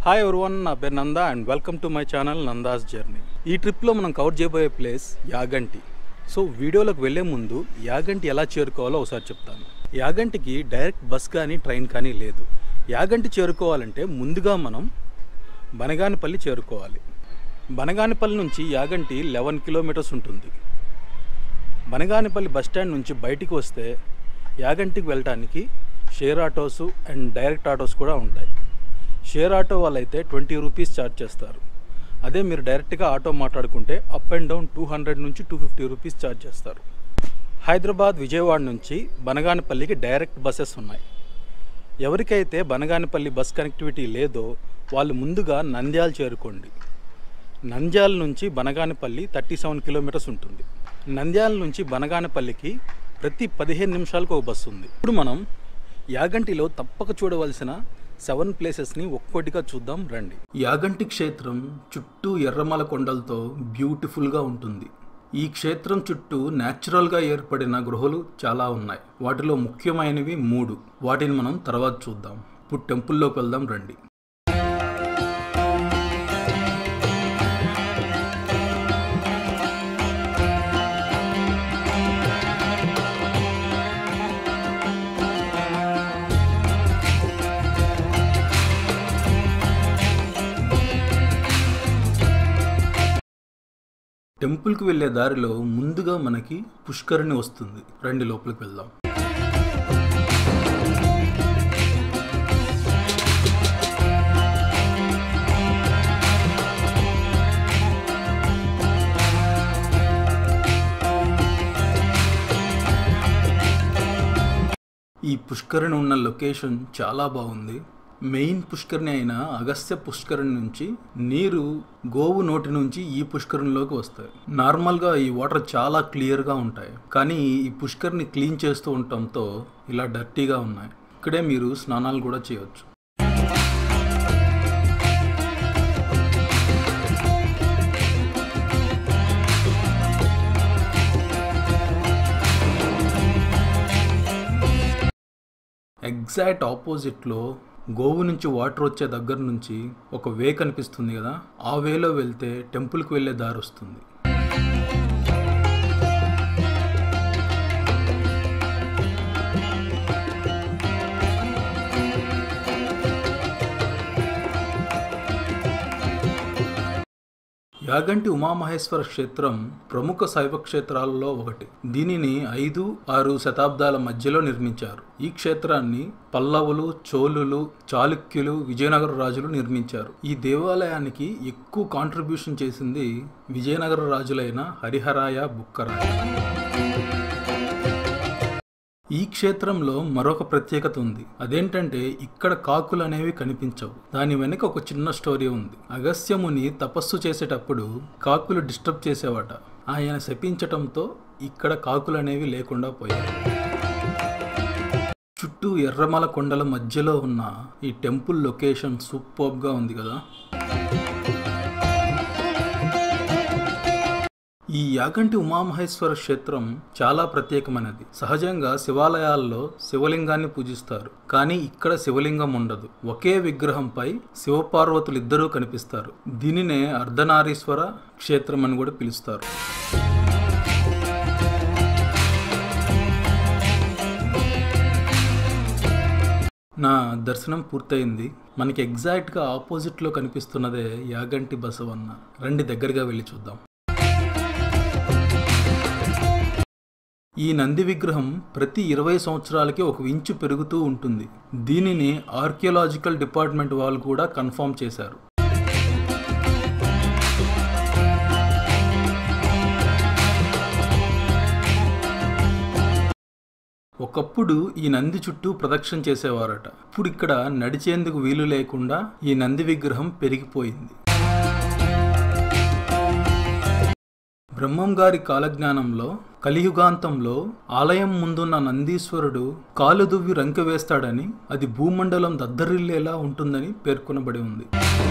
hi everyone నా పేరు Nanda and welcome to my channel Nanda's journey ఈ ట్రిప్లో మనం కవర్ చేయబోయే ప్లేస్ యాగంటి సో వీడియోలోకి వెళ్ళే ముందు యాగంటి ఎలా చేరుకోవాలో ఒకసారి చెప్తాను యాగంటికి డైరెక్ట్ బస్ కానీ ట్రైన్ కానీ లేదు యాగంటి చేరుకోవాలంటే ముందుగా మనం బనగానిపల్లి చేరుకోవాలి బనగానిపల్లి నుంచి యాగంటి లెవెన్ కిలోమీటర్స్ ఉంటుంది బనగానిపల్లి బస్ స్టాండ్ నుంచి బయటికి వస్తే యాగంటికి వెళ్ళటానికి share autos and direct autos కూడా ఉంటాయి షేర్ ఆటో వాళ్ళైతే ట్వంటీ రూపీస్ ఛార్జ్ చేస్తారు అదే మీరు డైరెక్ట్గా ఆటో మాట్లాడుకుంటే up and down two hundred నుంచి టూ ఫిఫ్టీ రూపీస్ ఛార్జ్ చేస్తారు హైదరాబాద్ విజయవాడ నుంచి బనగానపల్లికి డైరెక్ట్ బస్సెస్ ఉన్నాయి ఎవరికైతే బనగానపల్లి బస్ కనెక్టివిటీ లేదో వాళ్ళు ముందుగా నంద్యాల చేరుకోండి నంద్యాల నుంచి బనగానపల్లి థర్టీ సెవెన్ కిలోమీటర్స్ ఉంటుంది నంద్యాల నుంచి బనగానపల్లికి ప్రతి పదిహేను నిమిషాలకు ఒక బస్సు ఉంది ఇప్పుడు మనం యాగంటిలో తప్పక చూడవలసిన సెవెన్ ప్లేసెస్ని ఒక్కొక్కటిగా చూద్దాం రండి యాగంటి క్షేత్రం చుట్టూ ఎర్రమల కొండలతో బ్యూటిఫుల్గా ఉంటుంది ఈ క్షేత్రం చుట్టూ న్యాచురల్గా ఏర్పడిన గృహలు చాలా ఉన్నాయి వాటిలో ముఖ్యమైనవి మూడు వాటిని మనం తర్వాత చూద్దాం ఇప్పుడు టెంపుల్లోకి వెళ్దాం రండి టెంపుల్కి వెళ్ళే దారిలో ముందుగా మనకి పుష్కరిణి వస్తుంది రండి లోపలికి వెళ్దాం ఈ పుష్కరిణి ఉన్న లొకేషన్ చాలా బాగుంది మెయిన్ పుష్కరిణి అయిన అగస్త్య పుష్కరిణి నుంచి నీరు గోవు నోటి నుంచి ఈ పుష్కరిణిలోకి వస్తాయి నార్మల్గా ఈ వాటర్ చాలా క్లియర్గా ఉంటాయి కానీ ఈ పుష్కరిని క్లీన్ చేస్తూ ఉండటంతో ఇలా డర్టీగా ఉన్నాయి ఇక్కడే మీరు స్నానాలు కూడా చేయొచ్చు ఎగ్జాక్ట్ ఆపోజిట్లో గోవు నుంచి వాటర్ వచ్చే దగ్గర నుంచి ఒక వే కనిపిస్తుంది కదా ఆ వేలో వెళ్తే టెంపుల్కి వెళ్ళే దారి వస్తుంది యాగంటి ఉమామహేశ్వర క్షేత్రం ప్రముఖ శైవ క్షేత్రాలలో ఒకటి దీనిని ఐదు ఆరు శతాబ్దాల మధ్యలో నిర్మించారు ఈ క్షేత్రాన్ని పల్లవులు చోళులు చాళుక్యులు విజయనగర రాజులు నిర్మించారు ఈ దేవాలయానికి ఎక్కువ కాంట్రిబ్యూషన్ చేసింది విజయనగర రాజులైన హరిహరాయ బుక్కరాయ ఈ క్షేత్రంలో మరొక ప్రత్యేకత ఉంది అదేంటంటే ఇక్కడ కాకులు అనేవి కనిపించవు దాని వెనుక ఒక చిన్న స్టోరీ ఉంది అగస్త్యముని తపస్సు చేసేటప్పుడు కాకులు డిస్టర్బ్ చేసేవాట ఆయన శపించటంతో ఇక్కడ కాకులు అనేవి లేకుండా పోయాయి చుట్టూ ఎర్రమల కొండల మధ్యలో ఉన్న ఈ టెంపుల్ లొకేషన్ సూపర్గా ఉంది కదా ఈ యాగంటి ఉమామహేశ్వర క్షేత్రం చాలా ప్రత్యేకమైనది సహజంగా శివాలయాల్లో శివలింగాన్ని పూజిస్తారు కానీ ఇక్కడ శివలింగం ఉండదు ఒకే విగ్రహంపై శివపార్వతులు ఇద్దరూ కనిపిస్తారు దీనినే అర్ధనారీశ్వర క్షేత్రం అని కూడా పిలుస్తారు నా దర్శనం పూర్తయింది మనకి ఎగ్జాక్ట్గా ఆపోజిట్లో కనిపిస్తున్నదే యాగంటి బసవన్న రండి దగ్గరగా వెళ్ళి చూద్దాం ఈ నంది విగ్రహం ప్రతి ఇరవై సంవత్సరాలకి ఒక ఇంచు పెరుగుతూ ఉంటుంది దీనిని ఆర్కియలాజికల్ డిపార్ట్మెంట్ వాళ్ళు కూడా కన్ఫర్మ్ చేశారు ఒకప్పుడు ఈ నంది చుట్టూ ప్రదక్షిణ చేసేవారట ఇప్పుడు ఇక్కడ నడిచేందుకు వీలు లేకుండా ఈ నంది విగ్రహం పెరిగిపోయింది బ్రహ్మం గారి కాలజ్ఞానంలో కలియుగాంతంలో ఆలయం ముందున్న నందీశ్వరుడు కాలు దువ్వి రంక వేస్తాడని అది భూమండలం దద్దరిల్లేలా ఉంటుందని పేర్కొనబడి ఉంది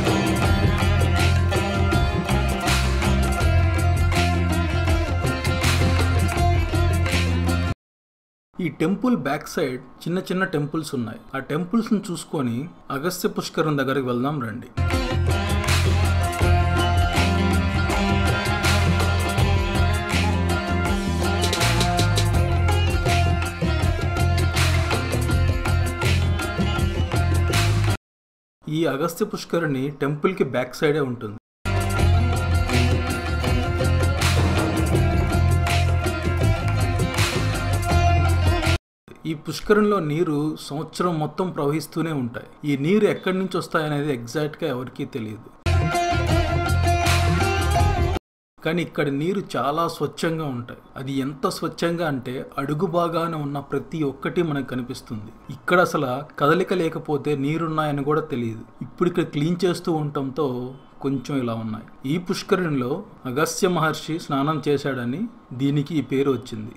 ఈ టెంపుల్ బ్యాక్ సైడ్ చిన్న చిన్న టెంపుల్స్ ఉన్నాయి ఆ టెంపుల్స్ని చూసుకొని అగస్త్య పుష్కరం దగ్గరికి వెళ్దాం రండి ఈ అగస్త్య పుష్కరిణి టెంపుల్కి బ్యాక్ సైడే ఉంటుంది ఈ పుష్కరంలో నీరు సంవత్సరం మొత్తం ప్రవహిస్తూనే ఉంటాయి ఈ నీరు ఎక్కడి నుంచి వస్తాయనేది ఎగ్జాక్ట్గా ఎవరికీ తెలియదు కానీ ఇక్కడ నీరు చాలా స్వచ్ఛంగా ఉంటాయి అది ఎంత స్వచ్ఛంగా అంటే అడుగు భాగాన ఉన్న ప్రతి ఒక్కటి మనకు కనిపిస్తుంది ఇక్కడ అసలు కదలిక లేకపోతే నీరున్నాయని కూడా తెలియదు ఇప్పుడు ఇక్కడ క్లీన్ చేస్తూ ఉండటంతో కొంచెం ఇలా ఉన్నాయి ఈ పుష్కరిణిలో అగస్త్య మహర్షి స్నానం చేశాడని దీనికి ఈ పేరు వచ్చింది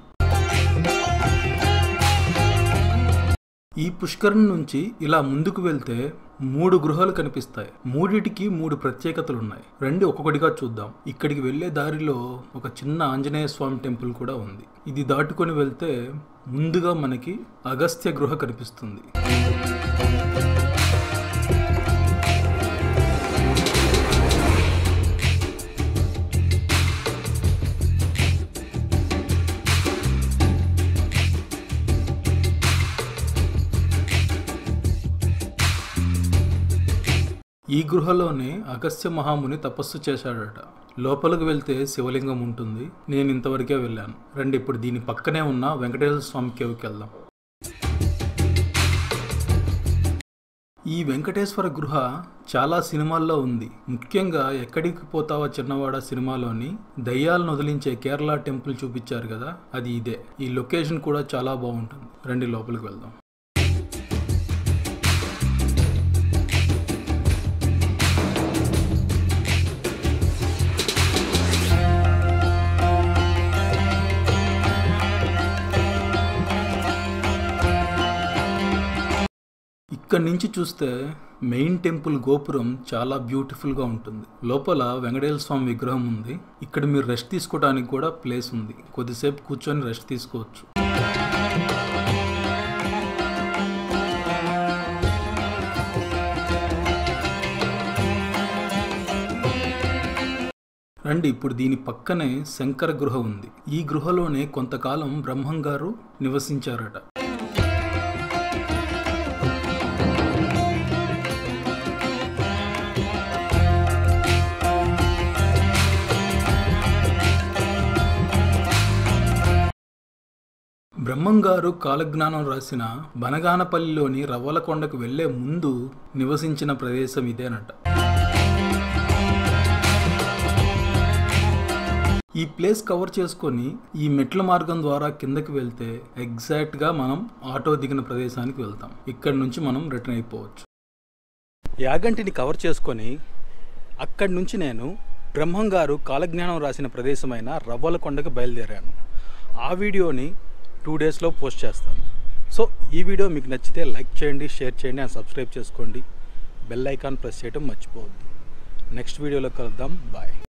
ఈ పుష్కరం నుంచి ఇలా ముందుకు వెళ్తే మూడు గృహాలు కనిపిస్తాయి మూడిటికి మూడు ప్రత్యేకతలు ఉన్నాయి రెండు ఒక్కొక్కటిగా చూద్దాం ఇక్కడికి వెళ్లే దారిలో ఒక చిన్న ఆంజనేయ స్వామి టెంపుల్ కూడా ఉంది ఇది దాటుకొని వెళ్తే ముందుగా మనకి అగస్త్య గృహ కనిపిస్తుంది ఈ గృహలోనే అగస్త్య మహాముని తపస్సు చేశాడట లోపలికి వెళ్తే శివలింగం ఉంటుంది నేను ఇంతవరకే వెళ్ళాను రండి ఇప్పుడు దీని పక్కనే ఉన్న వెంకటేశ్వర స్వామి కేవ్కి వెళ్దాం ఈ వెంకటేశ్వర గృహ చాలా సినిమాల్లో ఉంది ముఖ్యంగా ఎక్కడికి పోతావా చిన్నవాడ సినిమాలోని దయ్యాలను వదిలించే కేరళ టెంపుల్ చూపించారు కదా అది ఇదే ఈ లొకేషన్ కూడా చాలా బాగుంటుంది రండి లోపలికి వెళ్దాం ఇక్కడ నుంచి చూస్తే మెయిన్ టెంపుల్ గోపురం చాలా బ్యూటిఫుల్గా ఉంటుంది లోపల వెంకటేశ్వర స్వామి విగ్రహం ఉంది ఇక్కడ మీరు రెస్ట్ తీసుకోవడానికి కూడా ప్లేస్ ఉంది కొద్దిసేపు కూర్చొని రెస్ట్ తీసుకోవచ్చు రండి ఇప్పుడు దీని పక్కనే శంకర గృహ ఉంది ఈ గృహలోనే కొంతకాలం బ్రహ్మం గారు నివసించారట బ్రహ్మంగారు కాలజ్ఞానం రాసిన బనగానపల్లిలోని రవ్వలకొండకు వెళ్లే ముందు నివసించిన ప్రదేశం ఇదేనట ఈ ప్లేస్ కవర్ చేసుకొని ఈ మెట్ల మార్గం ద్వారా కిందకి వెళ్తే ఎగ్జాక్ట్గా మనం ఆటో దిగిన ప్రదేశానికి వెళ్తాం ఇక్కడ నుంచి మనం రిటర్న్ అయిపోవచ్చు యాగంటిని కవర్ చేసుకొని అక్కడి నుంచి నేను బ్రహ్మం గారు కాలజ్ఞానం రాసిన ప్రదేశమైన రవ్వలకొండకు బయలుదేరాను ఆ వీడియోని టూ డేస్లో పోస్ట్ చేస్తాను సో ఈ వీడియో మీకు నచ్చితే లైక్ చేయండి షేర్ చేయండి అండ్ సబ్స్క్రైబ్ చేసుకోండి బెల్ ఐకాన్ ప్రెస్ చేయడం మర్చిపోవద్దు నెక్స్ట్ వీడియోలో కలుద్దాం బాయ్